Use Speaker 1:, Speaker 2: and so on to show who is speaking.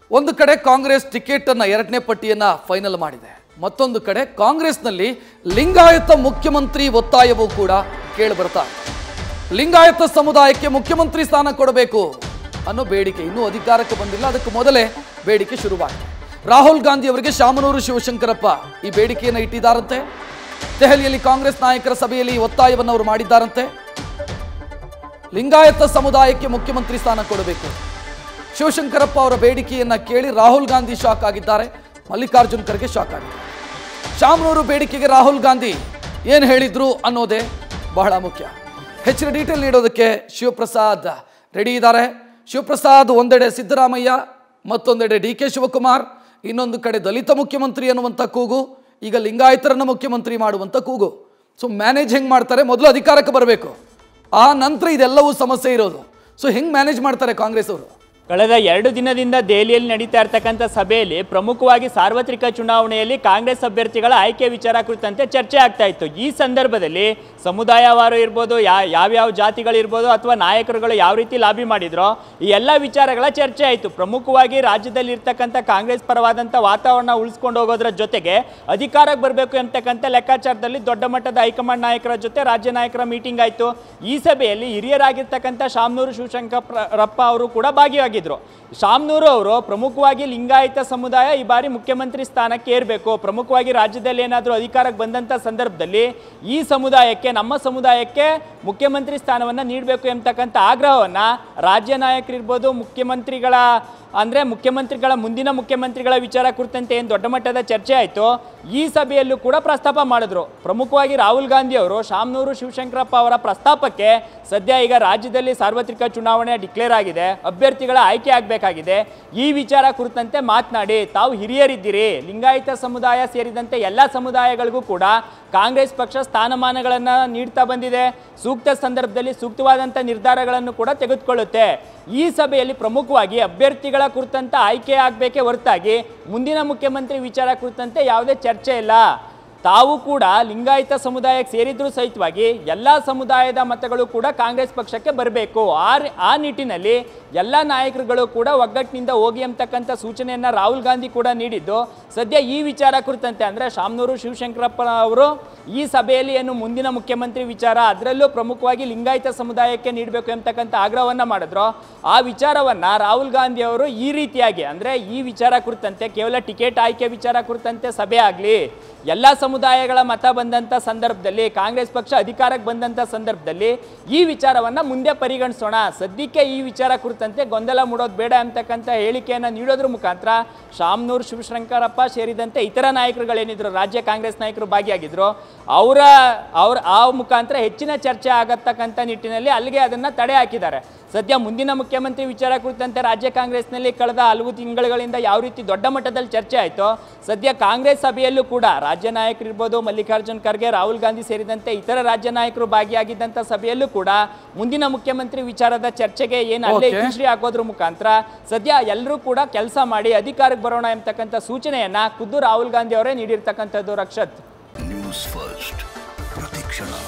Speaker 1: ಒಂದು ಕಡೆ ಕಾಂಗ್ರೆಸ್ ಟಿಕೆಟ್ ಅನ್ನ ಎರಡನೇ ಪಟ್ಟಿಯನ್ನ ಫೈನಲ್ ಮಾಡಿದೆ ಮತ್ತೊಂದು ಕಡೆ ಕಾಂಗ್ರೆಸ್ನಲ್ಲಿ ಲಿಂಗಾಯತ ಮುಖ್ಯಮಂತ್ರಿ ಒತ್ತಾಯವೂ ಕೂಡ ಕೇಳಿ ಬರ್ತಾ ಇದೆ. ಲಿಂಗಾಯತ ಸಮುದಾಯಕ್ಕೆ ಮುಖ್ಯಮಂತ್ರಿ ಸ್ಥಾನ ಕೊಡಬೇಕು ಅನ್ನೋ ಬೇಡಿಕೆ ಇನ್ನೂ ಅಧಿಕಾರಕ್ಕೆ ಬಂದಿಲ್ಲ ಅದಕ್ಕೆ ಮೊದಲೇ ಬೇಡಿಕೆ ಶುರುವಾಗಿದೆ ರಾಹುಲ್ ಗಾಂಧಿ ಅವರಿಗೆ ಶಾಮನೂರು ಶಿವಶಂಕರಪ್ಪ ಈ ಬೇಡಿಕೆಯನ್ನು ಇಟ್ಟಿದ್ದಾರಂತೆ ದೆಹಲಿಯಲ್ಲಿ ಕಾಂಗ್ರೆಸ್ ನಾಯಕರ ಸಭೆಯಲ್ಲಿ ಈ ಒತ್ತಾಯವನ್ನು ಅವರು ಮಾಡಿದ್ದಾರಂತೆ ಲಿಂಗಾಯತ ಸಮುದಾಯಕ್ಕೆ ಮುಖ್ಯಮಂತ್ರಿ ಸ್ಥಾನ ಕೊಡಬೇಕು ಶಿವಶಂಕರಪ್ಪ ಅವರ ಬೇಡಿಕೆಯನ್ನ ಕೇಳಿ ರಾಹುಲ್ ಗಾಂಧಿ ಶಾಕ್ ಆಗಿದ್ದಾರೆ ಮಲ್ಲಿಕಾರ್ಜುನ್ ಖರ್ಗೆ ಶಾಕ್ ಆಗಿದ್ದಾರೆ ಶಾಮನೂರು ಬೇಡಿಕೆಗೆ ರಾಹುಲ್ ಗಾಂಧಿ ಏನು ಹೇಳಿದ್ರು ಅನ್ನೋದೇ ಬಹಳ ಮುಖ್ಯ ಹೆಚ್ಚಿನ ಡೀಟೇಲ್ ನೀಡೋದಕ್ಕೆ ಶಿವಪ್ರಸಾದ್ ರೆಡಿ ಇದ್ದಾರೆ ಶಿವಪ್ರಸಾದ್ ಒಂದೆಡೆ ಸಿದ್ದರಾಮಯ್ಯ ಮತ್ತೊಂದೆಡೆ ಡಿ ಕೆ ಶಿವಕುಮಾರ್ ಇನ್ನೊಂದು ಕಡೆ ದಲಿತ ಮುಖ್ಯಮಂತ್ರಿ ಅನ್ನುವಂಥ ಕೂಗು ಈಗ ಲಿಂಗಾಯತರನ್ನ ಮುಖ್ಯಮಂತ್ರಿ ಮಾಡುವಂಥ ಕೂಗು ಸೊ ಮ್ಯಾನೇಜ್ ಹೆಂಗೆ ಮಾಡ್ತಾರೆ ಮೊದಲು ಅಧಿಕಾರಕ್ಕೆ ಬರಬೇಕು ಆ ನಂತರ ಇದೆಲ್ಲವೂ ಸಮಸ್ಯೆ ಇರೋದು ಸೊ ಹೆಂಗೆ ಮ್ಯಾನೇಜ್ ಮಾಡ್ತಾರೆ ಕಾಂಗ್ರೆಸ್ ಅವರು
Speaker 2: ಕಳೆದ ಎರಡು ದಿನದಿಂದ ದೆಹಲಿಯಲ್ಲಿ ನಡೀತಾ ಇರ್ತಕ್ಕಂಥ ಸಭೆಯಲ್ಲಿ ಪ್ರಮುಖವಾಗಿ ಸಾರ್ವತ್ರಿಕ ಚುನಾವಣೆಯಲ್ಲಿ ಕಾಂಗ್ರೆಸ್ ಅಭ್ಯರ್ಥಿಗಳ ಆಯ್ಕೆ ವಿಚಾರ ಕುರಿತಂತೆ ಚರ್ಚೆ ಆಗ್ತಾ ಇತ್ತು ಈ ಸಂದರ್ಭದಲ್ಲಿ ಸಮುದಾಯವಾರು ಇರ್ಬೋದು ಯಾ ಯಾವ್ಯಾವ ಜಾತಿಗಳಿರ್ಬೋದು ಅಥವಾ ನಾಯಕರುಗಳು ಯಾವ ರೀತಿ ಲಾಬಿ ಮಾಡಿದ್ರೋ ಈ ಎಲ್ಲ ವಿಚಾರಗಳ ಚರ್ಚೆ ಆಯಿತು ಪ್ರಮುಖವಾಗಿ ರಾಜ್ಯದಲ್ಲಿ ಇರ್ತಕ್ಕಂಥ ಕಾಂಗ್ರೆಸ್ ಪರವಾದಂಥ ವಾತಾವರಣ ಉಳಿಸ್ಕೊಂಡು ಹೋಗೋದ್ರ ಜೊತೆಗೆ ಅಧಿಕಾರಕ್ಕೆ ಬರಬೇಕು ಅಂತಕ್ಕಂಥ ಲೆಕ್ಕಾಚಾರದಲ್ಲಿ ದೊಡ್ಡ ಮಟ್ಟದ ಹೈಕಮಾಂಡ್ ನಾಯಕರ ಜೊತೆ ರಾಜ್ಯ ನಾಯಕರ ಮೀಟಿಂಗ್ ಆಯಿತು ಈ ಸಭೆಯಲ್ಲಿ ಹಿರಿಯರಾಗಿರ್ತಕ್ಕಂಥ ಶಾಮನೂರು ಶಿವಶಂಕರಪ್ಪ ಅವರು ಕೂಡ ಭಾಗಿಯಾಗಿದ್ದರು ಶಾಮನೂರು ಅವರು ಪ್ರಮುಖವಾಗಿ ಲಿಂಗಾಯತ ಸಮುದಾಯ ಈ ಬಾರಿ ಮುಖ್ಯಮಂತ್ರಿ ಸ್ಥಾನಕ್ಕೆ ಏರಬೇಕು ಪ್ರಮುಖವಾಗಿ ರಾಜ್ಯದಲ್ಲಿ ಏನಾದರೂ ಅಧಿಕಾರಕ್ಕೆ ಬಂದಂಥ ಸಂದರ್ಭದಲ್ಲಿ ಈ ಸಮುದಾಯಕ್ಕೆ ನಮ್ಮ ಸಮುದಾಯಕ್ಕೆ ಮುಖ್ಯಮಂತ್ರಿ ಸ್ಥಾನವನ್ನು ನೀಡಬೇಕು ಎಂಬತಕ್ಕಂಥ ಆಗ್ರಹವನ್ನು ರಾಜ್ಯ ನಾಯಕರಿರ್ಬೋದು ಮುಖ್ಯಮಂತ್ರಿಗಳ ಅಂದರೆ ಮುಖ್ಯಮಂತ್ರಿಗಳ ಮುಂದಿನ ಮುಖ್ಯಮಂತ್ರಿಗಳ ವಿಚಾರ ಕುರಿತಂತೆ ಏನು ದೊಡ್ಡ ಮಟ್ಟದ ಚರ್ಚೆ ಆಯಿತು ಈ ಸಭೆಯಲ್ಲೂ ಕೂಡ ಪ್ರಸ್ತಾಪ ಮಾಡಿದ್ರು ಪ್ರಮುಖವಾಗಿ ರಾಹುಲ್ ಗಾಂಧಿ ಅವರು ಶಾಮನೂರು ಶಿವಶಂಕರಪ್ಪ ಅವರ ಪ್ರಸ್ತಾಪಕ್ಕೆ ಸದ್ಯ ಈಗ ರಾಜ್ಯದಲ್ಲಿ ಸಾರ್ವತ್ರಿಕ ಚುನಾವಣೆ ಡಿಕ್ಲೇರ್ ಆಗಿದೆ ಅಭ್ಯರ್ಥಿಗಳ ಆಯ್ಕೆ ಆಗಬೇಕಾಗಿದೆ ಈ ವಿಚಾರ ಕುರಿತಂತೆ ಮಾತನಾಡಿ ತಾವು ಹಿರಿಯರಿದ್ದೀರಿ ಲಿಂಗಾಯತ ಸಮುದಾಯ ಸೇರಿದಂತೆ ಎಲ್ಲ ಸಮುದಾಯಗಳಿಗೂ ಕೂಡ ಕಾಂಗ್ರೆಸ್ ಪಕ್ಷ ಸ್ಥಾನಮಾನಗಳನ್ನು ನೀಡ್ತಾ ಬಂದಿದೆ ಸೂಕ್ತ ಸಂದರ್ಭದಲ್ಲಿ ಸೂಕ್ತವಾದಂಥ ನಿರ್ಧಾರಗಳನ್ನು ಕೂಡ ತೆಗೆದುಕೊಳ್ಳುತ್ತೆ ಈ ಸಭೆಯಲ್ಲಿ ಪ್ರಮುಖವಾಗಿ ಅಭ್ಯರ್ಥಿಗಳ ಕುರಿತಂತ ಆಯ್ಕೆ ಆಗಬೇಕೇ ಹೊರತಾಗಿ ಮುಂದಿನ ಮುಖ್ಯಮಂತ್ರಿ ವಿಚಾರ ಕುರಿತಂತೆ ಯಾವುದೇ ಚರ್ಚೆ ಇಲ್ಲ ತಾವು ಕೂಡ ಲಿಂಗಾಯತ ಸಮುದಾಯಕ್ಕೆ ಸೇರಿದ್ರೂ ಸಹಿತವಾಗಿ ಎಲ್ಲ ಸಮುದಾಯದ ಮತಗಳು ಕೂಡ ಕಾಂಗ್ರೆಸ್ ಪಕ್ಷಕ್ಕೆ ಬರಬೇಕು ಆ ಆ ನಿಟ್ಟಿನಲ್ಲಿ ಎಲ್ಲ ನಾಯಕರುಗಳು ಕೂಡ ಒಗ್ಗಟ್ಟಿನಿಂದ ಹೋಗಿ ಅಂತಕ್ಕಂಥ ಸೂಚನೆಯನ್ನು ರಾಹುಲ್ ಗಾಂಧಿ ಕೂಡ ನೀಡಿದ್ದು ಸದ್ಯ ಈ ವಿಚಾರ ಕುರಿತಂತೆ ಅಂದರೆ ಶಾಮನೂರು ಶಿವಶಂಕರಪ್ಪ ಅವರು ಈ ಸಭೆಯಲ್ಲಿ ಏನು ಮುಂದಿನ ಮುಖ್ಯಮಂತ್ರಿ ವಿಚಾರ ಅದರಲ್ಲೂ ಪ್ರಮುಖವಾಗಿ ಲಿಂಗಾಯತ ಸಮುದಾಯಕ್ಕೆ ನೀಡಬೇಕು ಎಂಬತಕ್ಕಂಥ ಆಗ್ರಹವನ್ನು ಮಾಡಿದ್ರು ಆ ವಿಚಾರವನ್ನು ರಾಹುಲ್ ಗಾಂಧಿ ಅವರು ಈ ರೀತಿಯಾಗಿ ಅಂದರೆ ಈ ವಿಚಾರ ಕುರಿತಂತೆ ಕೇವಲ ಟಿಕೆಟ್ ಆಯ್ಕೆ ವಿಚಾರ ಕುರಿತಂತೆ ಸಭೆ ಆಗಲಿ ಎಲ್ಲ ಸಮುದಾಯಗಳ ಮತ ಬಂದಂಥ ಸಂದರ್ಭದಲ್ಲಿ ಕಾಂಗ್ರೆಸ್ ಪಕ್ಷ ಅಧಿಕಾರಕ್ಕೆ ಬಂದಂಥ ಸಂದರ್ಭದಲ್ಲಿ ಈ ವಿಚಾರವನ್ನು ಮುಂದೆ ಪರಿಗಣಿಸೋಣ ಸದ್ಯಕ್ಕೆ ಈ ವಿಚಾರ ಕುರಿತಂತೆ ಗೊಂದಲ ಮೂಡೋದು ಬೇಡ ಅಂತಕ್ಕಂಥ ಹೇಳಿಕೆಯನ್ನು ನೀಡೋದ್ರ ಮುಖಾಂತರ ಶಾಮನೂರ್ ಶಿವಶಂಕರಪ್ಪ ಸೇರಿದಂತೆ ಇತರ ನಾಯಕರುಗಳೇನಿದ್ರು ರಾಜ್ಯ ಕಾಂಗ್ರೆಸ್ ನಾಯಕರು ಭಾಗಿಯಾಗಿದ್ರು ಅವರ ಅವ್ರ ಆ ಮುಖಾಂತರ ಹೆಚ್ಚಿನ ಚರ್ಚೆ ಆಗತಕ್ಕಂಥ ನಿಟ್ಟಿನಲ್ಲಿ ಅಲ್ಲಿಗೆ ಅದನ್ನು ತಡೆ ಹಾಕಿದ್ದಾರೆ ಸದ್ಯ ಮುಂದಿನ ಮುಖ್ಯಮಂತ್ರಿ ವಿಚಾರ ಕುರಿತಂತೆ ರಾಜ್ಯ ಕಾಂಗ್ರೆಸ್ನಲ್ಲಿ ಕಳೆದ ಹಲವು ತಿಂಗಳುಗಳಿಂದ ಯಾವ ರೀತಿ ದೊಡ್ಡ ಮಟ್ಟದಲ್ಲಿ ಚರ್ಚೆ ಆಯಿತು ಸದ್ಯ ಕಾಂಗ್ರೆಸ್ ಸಭೆಯಲ್ಲೂ ಕೂಡ ರಾಜ್ಯ ನಾಯಕರಿರ್ಬೋದು ಮಲ್ಲಿಕಾರ್ಜುನ್ ಖರ್ಗೆ ರಾಹುಲ್ ಗಾಂಧಿ ಸೇರಿದಂತೆ ಇತರ ರಾಜ್ಯ ನಾಯಕರು ಭಾಗಿಯಾಗಿದ್ದಂಥ ಸಭೆಯಲ್ಲೂ ಕೂಡ ಮುಂದಿನ ಮುಖ್ಯಮಂತ್ರಿ ವಿಚಾರದ ಚರ್ಚೆಗೆ ಏನು ಅಲ್ಲೇ
Speaker 1: Okay.
Speaker 2: ಇತಿಶ್ರೀ ಹಾಕೋದ್ರ ಮುಖಾಂತರ ಸದ್ಯ ಎಲ್ಲರೂ ಕೂಡ ಕೆಲಸ ಮಾಡಿ ಅಧಿಕಾರಕ್ಕೆ ಬರೋಣ ಎಂಬತಕ್ಕಂಥ ಸೂಚನೆಯನ್ನ ಖುದ್ದು ರಾಹುಲ್ ಗಾಂಧಿ ಅವರೇ ನೀಡಿರ್ತಕ್ಕಂಥದ್ದು ರಕ್ಷತ್
Speaker 3: ನ್ಯೂಸ್ ಫಸ್ಟ್ ಪ್ರತಿಕ್ಷಣ